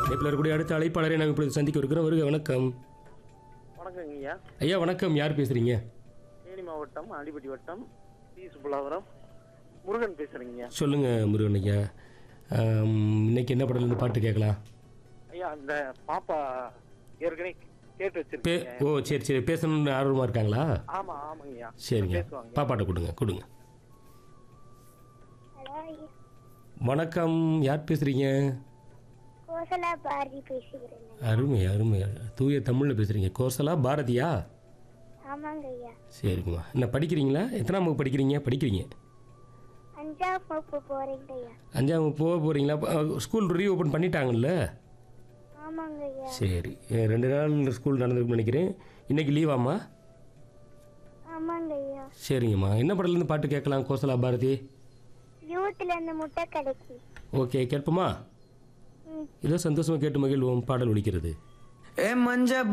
இணைப்பில் இருக்கக்கூடிய அடுத்த அழைப்பாளரை நாம் இப்பொழுது சந்திக்க இருக்கிறோம் வருக வணக்கம் வணக்கங்க ஐயா ஐயா வணக்கம் யார் பேசுறீங்க தேனி மாவட்டம் ஆண்டிப்பட்டி வட்டம் சி சுப்புலாவரம் முருகன் பேசுறேங்க ஐயா சொல்லுங்க முருகன் ஐயா ஆம், இன்னைக்கு என்ன படம்லேருந்து பாட்டு கேட்கலாம் ஐயா அந்த பாப்பா ஏற்கனவே கேட்டு பே வச்சிருக்கீங்க ஓ சரி சரி பேசணும்னு ஆர்வமாக இருக்காங்களா ஆமா ஆமாங்க ஐயா சரிங்க பேசுவாங்க பாப்பாட்ட கொடுங்க கொடுங்க ஹலோ வணக்கம் யார் பேசுறீங்க கோசலா பாரதி பேசுகிறேன் அருமை அருமை தூய தமிழில் பேசுறீங்க கோசலா பாரதியா ஆமாங்க ஐயா சரிங்கம்மா என்ன படிக்கிறீங்களா எத்தனாம் வகுப்பு படிக்கிறீங்க படிக்கிறீங்க அஞ்சாம் வகுப்பு போறேங்க ஐயா அஞ்சாம் வகுப்பு போக போகிறீங்களா ஸ்கூல் ரீஓப்பன் பண்ணிட்டாங்கல்ல ஆமாங்க ஐயா சரி அஹ் ரெண்டு நாள் ஸ்கூல் நடந்திருக்குன்னு நினைக்கிறேன் இன்னைக்கு லீவாம்மா ஆமாங்க ஐயா சரிங்கம்மா என்ன படத்துலேருந்து பாட்டு கேட்கலாம் கோசலா பாரதி யூத்ல இருந்து முட்டை கடைக்கு ஓகே கேட்போமா ம் ஏதோ சந்தோஷமாக கேட்டு மகிழ்வோம் பாடல் ஒலிக்கிறது ஏ மஞ்ச